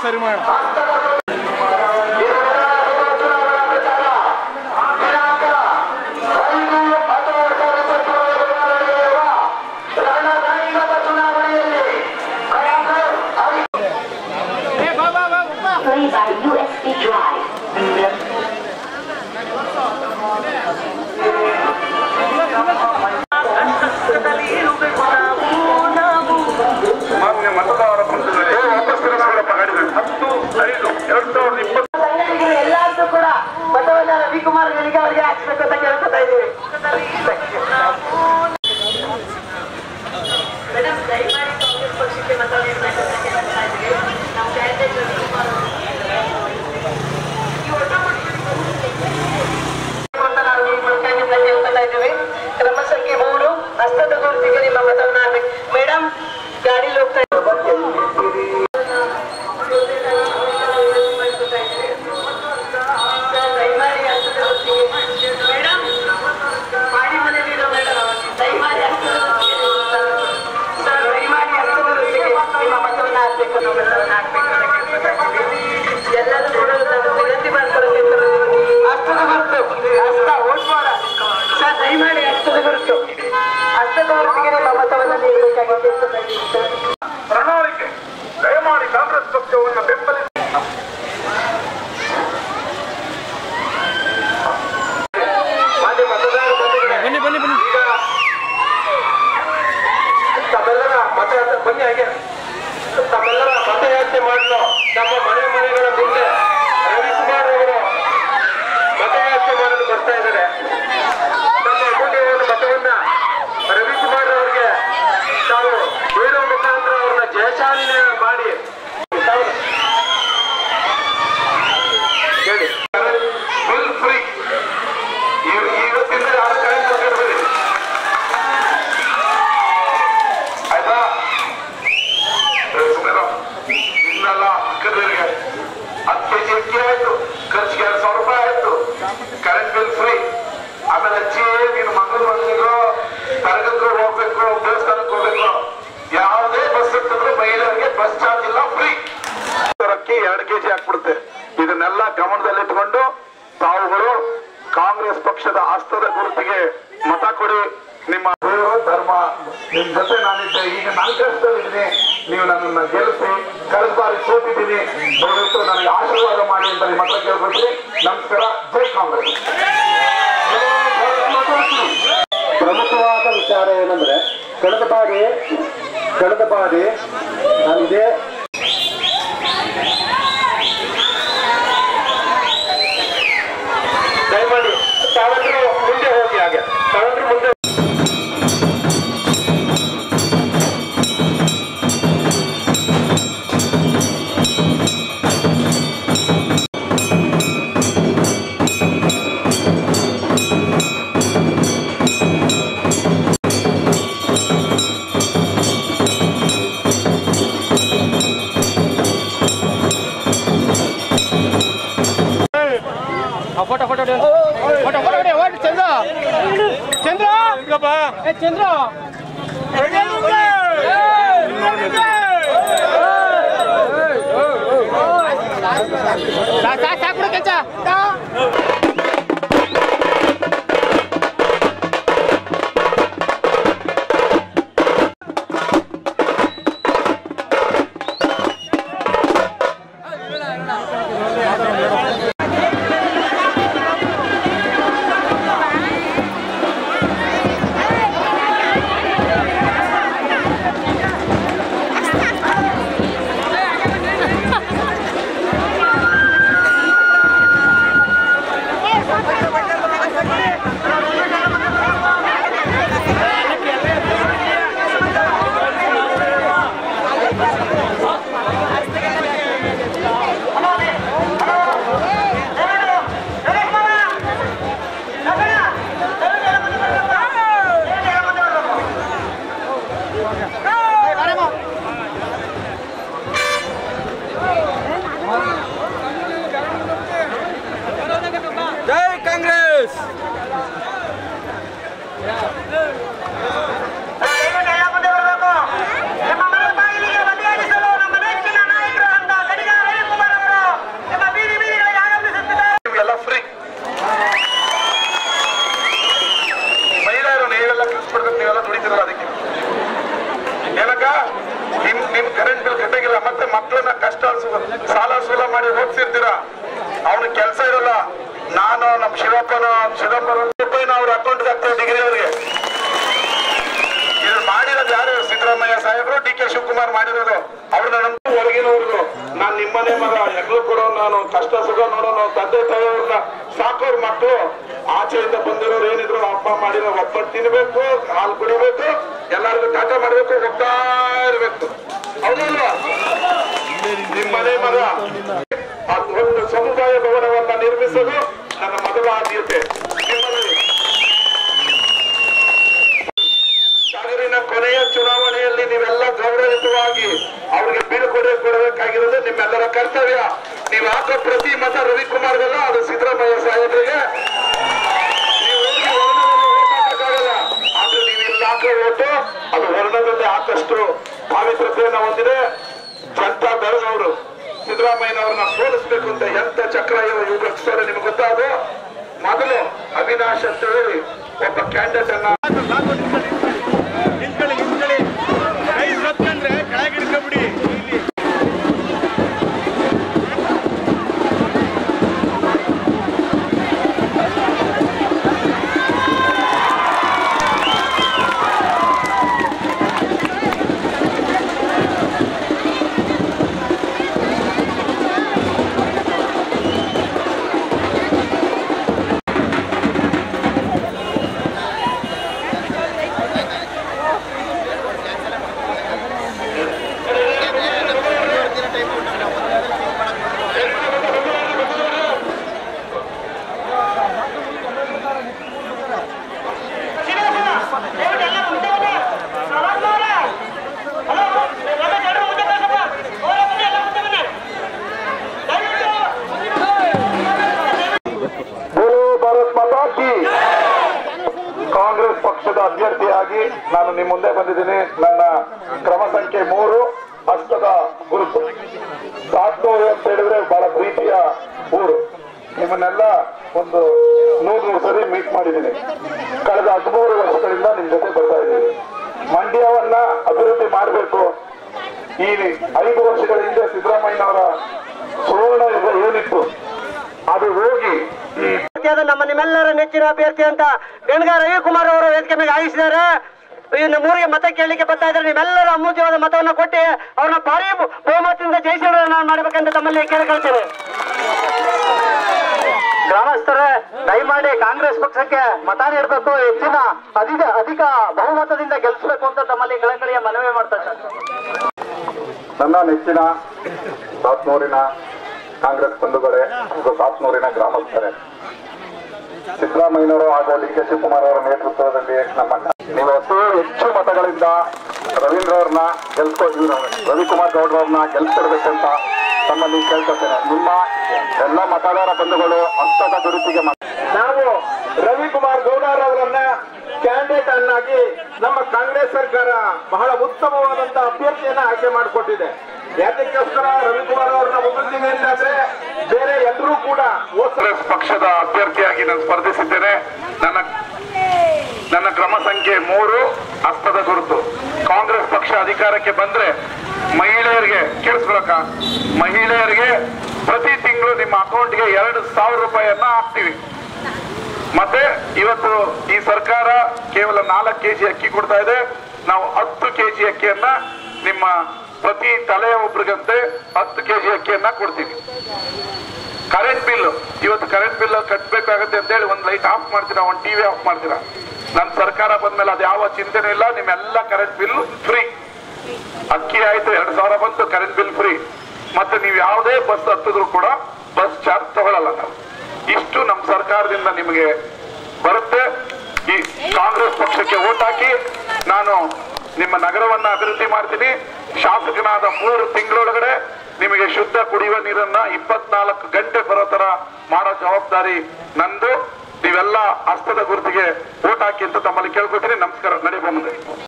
ಸರಿ ಮಾಡೋಣ Play by USB Drive. ಮಾನ್ಯ ಮತದಾರ ಬಂಧುಗಳೇ ವಾಪಸ್ ತಿರುಗಿಸ್ಕೊಳ್ಳಪ್ಪ ಗಾಡಿಗಳು ಹತ್ತು ಐದು ಎರಡ್ ಸಾವಿರದ ಇಪ್ಪತ್ತು ಸಂಘಟನೆಗಳು ಎಲ್ಲಾರ್ದು ಕೂಡ ಮತವನ್ನ ರವಿಕುಮಾರ್ ಗಳಿಗೆ ಅವರಿಗೆ ಹಾಕ್ಸ್ಬೇಕು ಅಂತ ಕೇಳ್ಕೊತಾ ಇದ್ದೀವಿ ಮೇಡಮ್ ದಯಮಾಡಿ ಕಾಂಗ್ರೆಸ್ ಪಕ್ಷಕ್ಕೆ ಮತ ನೀಡಬೇಕು ಅಂತ ಕೇಳ್ತಾ ಇದ್ದೀವಿ ನಾವು ಕ್ಯಾಂಡಿಡೇಟ್ ರವಿಕುಮಾರ್ ಅಂತ ನಾವು ಈ ಮುಖಾಂತರ ಕೇಳ್ಕೊತಾ ಇದ್ದೀವಿ ಕ್ರಮ ಸಂಖ್ಯೆ ಮೂರು ಹಸ್ತದ ಗುರುತಿಗೆ ನಿಮ್ಮ ಮತವನ್ನ ಹಾಕ್ಬೇಕು ಮೇಡಮ್ ಗಾಡಿ ಹೋಗ್ತಾ ದಯಮಾಡಿ ಹಸ್ತದ ಗುರುತಿಗೆ ಮೇಡಮ್ ಮಾಡಿ ಮನೆಯಲ್ಲಿರೋ ಮೇಡಮ್ ದಯಮಾಡಿ ಹಸ್ತದ ಗುರುತಿಗೆ ಸರ್ ದಯಮಾಡಿ ಹಸ್ತದ ಗುರುತಿಗೆ ನಿಮ್ಮ ಮತವನ್ನ ಹಾಕ್ಬೇಕು ನಮ್ಮ ಮತವನ್ನ ಹಾಕ್ಬೇಕು ಅಂತ ಕೇಳ್ಕೊತಾ ಇದ್ದೀವಿ. ಎಲ್ಲರೂ ಕೂಡ ನಾನು ವಿನಂತಿ ಮಾಡ್ಕೊಳ್ಳೋಕೆ ಹಸ್ತದ ಗುರುತು ಹಸ್ತ ಓಟ್ ಮಾಡ ಸರ್ ದಯಮಾಡಿ ಹಸ್ತದ ಗುರುತು ಹಸ್ತದ ಗುರುತಿಗೆ ನಿಮ್ಮ ಮತವನ್ನ ನೀಡಬೇಕಾಗಿ ಕೇಳ್ಕೊತಾ ಇದ್ದೀವಿ ಸರ್ ಪ್ರಣಾಳಿಕೆ ದಯಮಾಡಿ ಕಾಂಗ್ರೆಸ್ ಪಕ್ಷವನ್ನು ಬೆಂಬಲಿಸಿ ಮಾನ್ಯ ಮತದಾರ ಬಂಧುಗಳೇ, ಬನ್ನಿ ಬನ್ನಿ ಬನ್ನಿ ಈಗ ತಮ್ಮೆಲ್ಲರ ಮತಯಾತ್ರೆ ಬನ್ನಿ ಹಾಗೆ ತಮ್ಮೆಲ್ಲರ ಮತಯಾತ್ರೆ ಮಾಡಲು ನಮ್ಮ ಮನೆ ಮನೆಗಳ ಮುಂದೆ ರವಿಕುಮಾರ್ ಅವರು ಮತಯಾತ್ರೆ ಮಾಡಲು ಬರ್ತಾ ಇದ್ದಾರೆ ನಮ್ಮ ಅಮೂಲ್ಯವಾದ ಮತವನ್ನ ರವಿಕುಮಾರ್ ಅವರಿಗೆ ತಾವು ಬೀರೋ ಮುಖಾಂತರ ಅವ್ರನ್ನ ಜಯಶಾಲಿನ ಮಾಡಿ ತಾವು ಹೇಳಿ ಬಿಲ್ ಫ್ರೀ ಇವತ್ತಿಂದ ಯಾರು ಕರೆಂಟ್ ಕೊಟ್ಟಿರ್ಬೇಡಿ ಆಯ್ತಾ ಸುಮ್ಮನೆ ಇನ್ನೆಲ್ಲ ಅಕ್ಕದವರಿಗೆ ಹತ್ತು ಕೆಜಿ ಅಕ್ಕಿ ಆಯ್ತು ಖರ್ಚಿಗೆ ಎರಡು ಸಾವಿರ ರೂಪಾಯಿ ಆಯ್ತು ಕರೆಂಟ್ ಬಿಲ್ ಫ್ರೀ ಆಮೇಲೆ ಅಜ್ಜಿ ನೀನು ಮಂಗಳೂರು ಬಂದಿರೋ ತರಗತಿಗೆ ಹೋಗ್ಬೇಕು ದೇವಸ್ಥಾನಕ್ಕೆ ಹೋಗ್ಬೇಕು ಯಾವುದೇ ಬಸ್ ಇರ್ತದ್ರು ಮಹಿಳೆಯರಿಗೆ ಬಸ್ ಚಾರ್ಜ್ ಇಲ್ಲ ಫ್ರೀ ಅಕ್ಕಿ ಎರಡು ಕೆಜಿ ಹಾಕ್ಬಿಡುತ್ತೆ ಇದನ್ನೆಲ್ಲ ಗಮನದಲ್ಲಿಟ್ಟುಕೊಂಡು ತಾವುಗಳು ಕಾಂಗ್ರೆಸ್ ಪಕ್ಷದ ಹಸ್ತದ ಗುರುತಿಗೆ ಮತ ಕೊಡಿ ನಿಮ್ಮ ಗೌರವ, ಧರ್ಮ ನಿಮ್ ಜೊತೆ ನಾನಿದ್ದೆ ಈಗ ನಾನು ಕಷ್ಟದಲ್ಲಿದ್ದೀನಿ ನೀವು ನನ್ನನ್ನ ಗೆಲ್ಲಿಸಿ ಕಳೆದ ಬಾರಿ ಸೋತಿದ್ದೀನಿ ದಯವಿಟ್ಟು ನನಗೆ ಆಶೀರ್ವಾದ ಮಾಡಿ ಅಂತ ನಿಮ್ಮ ಹತ್ರ ಕೇಳ್ಕೊಳ್ತೀನಿ ನಮಸ್ಕಾರ ಜೈ ಕಾಂಗ್ರೆಸ್ ಪ್ರಮುಖವಾದ ವಿಚಾರ ಏನಂದ್ರೆ ಕಳೆದ ಬಾರಿ ಕಳೆದ ಬಾರಿ ನಾನು ಇದೇ ದಯಮಾಡಿ ತಾವೆಲ್ಲರೂ ಮುಂದೆ ಹೋಗಿ ಹಾಗೆ ತಾವೆಲ್ಲರೂ ಮುಂದೆ ಫೋಟೋ ಫೋಟೋ ಫೋಟೋ ಫೋಟೋ ಓಡಿ ಚಂದ್ರ ಚಂದ್ರ ಏ ಚಂದ್ರ ಸಾಕ್ ಸಾಕ್ ಸಾಕ್ ಬಿಡು ಕೆಂಚ Hey! ಮಕ್ಕಳನ್ನ ಕಷ್ಟ ಸು- ಸಾಲ ಸೂಲ ಮಾಡಿ ಓದಿಸಿರ್ತೀರಾ ಅವನ ಕೆಲಸ ಇರಲ್ಲ ನಾನು ನಮ್ಮ ಶಿವಪ್ಪನ ಚಿದಂಬರಂ ರೂಪಾಯಿನ ಅವ್ರ ಅಕೌಂಟ್ಗೆ ಹಾಕ್ತೇವೆ ಡಿಗ್ರಿ ಅವ್ರಿಗೆ ಇದು ಮಾಡಿರೋದು ಯಾರು ಸಿದ್ದರಾಮಯ್ಯ ಸಾಹೇಬರು ಡಿ ಕೆ ಶಿವಕುಮಾರ್ ಮಾಡಿರೋದು ಅವ್ರನ್ನ ನಮ್ಮ ಹೊರಗಿನವ್ರದ್ದು ನಾನ್ ನಿಮ್ಮನೆ ಮಗ ಎಗ್ಲು ಕೊಡೋ ನಾನು ಕಷ್ಟ ಸುಖ ನೋಡೋನು ತಂದೆ ತಾಯಿಯವ್ರನ್ನ ಸಾಕೋರ್ ಮಕ್ಕಳು ಆಚೆಯಿಂದ ಬಂದಿರೋರು ಏನಿದ್ರು ಅಪ್ಪ ಮಾಡಿರೋ ಒಬ್ಬಟ್ಟು ತಿನ್ಬೇಕು ಹಾಲು ಕುಡಿಬೇಕು ಎಲ್ಲರಿಗೂ ಟಾಟ ಮಾಡ್ಬೇಕು ಹೋಗ್ತಾ ಇರ್ಬೇಕು ಹೌದಲ್ವಾ ನಿಮ್ಮನೆ ಮಗ ಅದು ಒಂದು ಸಮುದಾಯ ಭವನವನ್ನ ನಿರ್ಮಿಸಲು ನನ್ನ ಮೊದಲ ಆದ್ಯತೆ ನಿಮ್ಮಲ್ಲಿ ಸಾಗರಿನ ಕೊನೆಯ ಚುನಾವಣೆಯಲ್ಲಿ ನೀವೆಲ್ಲ ಗೌರವಯುತವಾಗಿ ಅವ್ರಿಗೆ ಬೀಳ್ಕೊಡೆ ಕೊಡಬೇಕಾಗಿರೋದು ನಿಮ್ಮೆಲ್ಲರ ಕರ್ತವ್ಯ ನೀವು ಹಾಕೋ ಪ್ರತಿ ಮತ ರವಿಕುಮಾರ್ಗಲ್ಲ ಅದು ಸಿದ್ದರಾಮಯ್ಯ ಸಾಹೇಬರಿಗೆ ನೀವು ಹೋಗಿ ವರ್ಣದಲ್ಲಿ vote ಹಾಕಕ್ಕಾಗಲ್ಲ ಆದ್ರೆ ನೀವು ಇಲ್ಲಿ ಹಾಕೋ ಓಟು ಅದು ವರ್ಣದಲ್ಲಿ ಹಾಕಷ್ಟು ಪಾವಿತ್ರತೆಯನ್ನ ಹೊಂದಿದೆ ಜನತಾ ದಳ ಅವರು ಸಿದ್ದರಾಮಯ್ಯನವ್ರನ್ನ ಸೋಲಿಸ್ಬೇಕು ಅಂತ ಎಂತ ಚಕ್ರ ಇವ ಇವ್ರು ರಚಿಸ್ತಾರೆ ನಿಮ್ಗೆ ಗೊತ್ತಾದು ಮೊದಲು ಅವಿನಾಶ್ ಅಂತ ಹೇಳಿ ಒಬ್ಬ ಕ್ಯಾಂಡಿಡೇಟ್ ಅನ್ನ ನಿಂತ್ಕೊಳ್ಳಿ ನಿಂತ್ಕೊಳ್ಳಿ ಕೈ ಸತ್ಕಂಡ್ರೆ ಕೆಳಗೆ ಹಿಡ್ಕೊಬಿಡಿ ಇಲ್ಲಿ ಬೋಲೋ ಭಾರತ್ ಮಾತಾ ಕಿ ಕಾಂಗ್ರೆಸ್ ಪಕ್ಷದ ಅಭ್ಯರ್ಥಿಯಾಗಿ ನಾನು ನಿಮ್ಮ ಮುಂದೆ ಬಂದಿದ್ದೀನಿ ನನ್ನ ಕ್ರಮ ಸಂಖ್ಯೆ ಮೂರು ಹಸ್ತದ ಗುರುತು ಸಾತ್ನೂರು ಅಂತ ಹೇಳಿದ್ರೆ ಬಹಳ ಪ್ರೀತಿಯ ಊರು ನಿಮ್ಮನ್ನೆಲ್ಲ ಒಂದು ನೂರು ನೂರು ಸರಿ ಮೀಟ್ ಮಾಡಿದ್ದೀನಿ ಕಳೆದ ಹದಿಮೂರು ವರ್ಷಗಳಿಂದ ನಿಮ್ ಜೊತೆ ಬರ್ತಾ ಇದ್ದೀನಿ ಮಂಡ್ಯವನ್ನ ಅಭಿವೃದ್ಧಿ ಮಾಡಬೇಕು ಈ ಐದು ವರ್ಷಗಳ ಹಿಂದೆ ಸಿದ್ದರಾಮಯ್ಯನವರ ಸುವರ್ಣ ಯುಗ ಏನಿತ್ತು ಅದು ಹೋಗಿ ಈ ಅಭ್ಯರ್ಥಿಯಾದ ನಮ್ಮ ನಿಮ್ಮೆಲ್ಲರ ನೆಚ್ಚಿನ ಅಭ್ಯರ್ಥಿ ಅಂತ ಗಣಗ ರವಿಕುಮಾರ್ ಅವರು ವೇದಿಕೆ ಮೇಲೆ ಆಯಿಸಿದ್ದಾರೆ ಇನ್ನು ಮೂರಿಗೆ ಮತ ಕೇಳಲಿಕ್ಕೆ ಬರ್ತಾ ಇದ್ದಾರೆ ನಿಮ್ಮೆಲ್ಲರ ಅಮೂಲ್ಯವಾದ ಮತವನ್ನು ಕೊಟ್ಟು ಅವ್ರನ್ನ ಭಾರಿ ಬಹುಮತದಿಂದ ಜಯಿಸಿರೋದನ್ನ ನಾನು ಮಾಡ್ಬೇಕಂತ ತಮ್ಮಲ್ಲಿ ಕೇಳ್ಕೊಳ್ತೇನೆ ಗ್ರಾಮಸ್ಥರೇ ದಯಮಾಡಿ ಕಾಂಗ್ರೆಸ್ ಪಕ್ಷಕ್ಕೆ ಮತ ನೀಡಬೇಕು ಹೆಚ್ಚಿನ ಅಧಿಕ ಅಧಿಕ ಬಹುಮತದಿಂದ ಗೆಲ್ಲಿಸಬೇಕು ಅಂತ ತಮ್ಮಲ್ಲಿ ಕಳಕಳಿಯ ಮನವಿ ಮಾಡ್ತಾ ಇದ್ದಾರೆ ನನ್ನ ನೆಚ್ಚಿನ ಸಾತ್ನೂರಿನ ಕಾಂಗ್ರೆಸ್ ಬಂಧುಗಳೇ ಹಾಗೂ ಸಾತ್ನೂರಿನ ಗ್ರಾಮಸ್ಥರೇ ಸಿದ್ದರಾಮಯ್ಯನವರು ಹಾಗೂ ಡಿ ಕೆ ಶಿವಕುಮಾರ್ ಅವರ ನೇತೃತ್ವದಲ್ಲಿ ನಮ್ಮ ನೀವು ಅತಿ ಹೆಚ್ಚು ಮತಗಳಿಂದ ರವೀಂದ್ರ ಅವ್ರನ್ನ ಗೆಲ್ಸ್ಕೊ ಇವ್ರು ರವಿಕುಮಾರ್ ಗೌಡ್ರವ್ರನ್ನ ಗೆಲ್ಸ್ಕೊಡ್ಬೇಕಂತ ತಮ್ಮಲ್ಲಿ ಕೇಳ್ಕೊತೇನೆ ನಿಮ್ಮ ಎಲ್ಲ ಮತದಾರ ಬಂಧುಗಳು ಹಸ್ತದ ಗುರುತಿಗೆ ಮತ ನಾವು ರವಿಕುಮಾರ್ ಗೌಡರ್ ಅವರನ್ನ ಕ್ಯಾಂಡಿಡೇಟ್ ಅನ್ನಾಗಿ ನಮ್ಮ ಕಾಂಗ್ರೆಸ್ ಸರ್ಕಾರ ಬಹಳ ಉತ್ತಮವಾದಂತ ಅಭ್ಯರ್ಥಿಯನ್ನ ಆಯ್ಕೆ ಮಾಡಿಕೊಟ್ಟಿದೆ ಯಾತಕ್ಕೋಸ್ಕರ ರವಿಕುಮಾರ್ ಅವರನ್ನ ಹೊಗಳ್ತೀನಿ ಅಂತಂದ್ರೆ ಬೇರೆ ಎಲ್ಲರೂ ಕೂಡ ಹೋದ ಕಾಂಗ್ರೆಸ್ ಪಕ್ಷದ ಅಭ್ಯರ್ಥಿಯಾಗಿ ನಾನು ಸ್ಪರ್ಧಿಸಿದ್ದೇನೆ ನನ್ನ ನನ್ನ ಕ್ರಮ ಸಂಖ್ಯೆ ಮೂರು ಹಸ್ತದ ಗುರುತು ಕಾಂಗ್ರೆಸ್ ಪಕ್ಷ ಅಧಿಕಾರಕ್ಕೆ ಬಂದ್ರೆ ಮಹಿಳೆಯರಿಗೆ ಕೇಳಿಸ್ಕೊಳಕ ಮಹಿಳೆಯರಿಗೆ ಪ್ರತಿ ತಿಂಗಳು ನಿಮ್ಮ ಅಕೌಂಟ್ಗೆ ಎರಡು ಸಾವಿರ ರೂಪಾಯಿಯನ್ನ ಹಾಕ್ತೀವಿ ಮತ್ತೆ ಇವತ್ತು ಈ ಸರ್ಕಾರ ಕೇವಲ ನಾಲ್ಕು ಕೆಜಿ ಅಕ್ಕಿ ಕೊಡ್ತಾ ಇದೆ ನಾವು ಹತ್ತು ಕೆಜಿ ಅಕ್ಕಿಯನ್ನ ನಿಮ್ಮ ಪ್ರತಿ ತಲೆಯ ಒಬ್ರಿಗಂತೆ ಹತ್ತು ಕೆಜಿ ಅಕ್ಕಿಯನ್ನ ಕೊಡ್ತೀವಿ ಕರೆಂಟ್ ಬಿಲ್ ಇವತ್ತು ಕರೆಂಟ್ ಬಿಲ್ ಕಟ್ಟಬೇಕಾಗುತ್ತೆ ಅಂತ ಹೇಳಿ ಒಂದು ಲೈಟ್ ಆಫ್ ಮಾಡ್ತೀರಾ ಒಂದು ಟಿವಿ ಆಫ್ ಮಾಡ್ತೀರಾ ನನ್ನ ಸರ್ಕಾರ ಬಂದ್ಮೇಲೆ ಅದು ಯಾವ ಚಿಂತನೆ ಇಲ್ಲ ನಿಮ್ಮೆಲ್ಲ ಕರೆಂಟ್ ಬಿಲ್ ಫ್ರೀ ಅಕ್ಕಿ ಆಯ್ತು ಎರಡ್ ಸಾವಿರ ಬಂತು ಕರೆಂಟ್ ಬಿಲ್ ಫ್ರೀ ಮತ್ತೆ ನೀವು ಯಾವುದೇ ಬಸ್ ಹತ್ತಿದ್ರು ಕೂಡ ಬಸ್ ಚಾರ್ಜ್ ತಗೊಳ್ಳಲ್ಲ ನಾವು ಇಷ್ಟು ನಮ್ಮ ಸರ್ಕಾರದಿಂದ ನಿಮಗೆ ಬರುತ್ತೆ ಈ ಕಾಂಗ್ರೆಸ್ ಪಕ್ಷಕ್ಕೆ ಓಟ್ ಹಾಕಿ ನಾನು ನಿಮ್ಮ ನಗರವನ್ನ ಅಭಿವೃದ್ಧಿ ಮಾಡ್ತೀನಿ ಶಾಸಕನಾದ ಮೂರು ತಿಂಗಳೊಳಗಡೆ ನಿಮಗೆ ಶುದ್ಧ ಕುಡಿಯುವ ನೀರನ್ನ ಇಪ್ಪತ್ನಾಲ್ಕು ಗಂಟೆ ಬರೋ ತರ ಮಾಡೋ ಜವಾಬ್ದಾರಿ ನಂದು ನೀವೆಲ್ಲ ಹಸ್ತದ ಗುರುತಿಗೆ ಓಟ್ ಹಾಕಿ ಅಂತ ತಮ್ಮಲ್ಲಿ ಕೇಳ್ಕೊತೀನಿ ನಮಸ್ಕಾರ ನಡಿ ಮುಂದೆ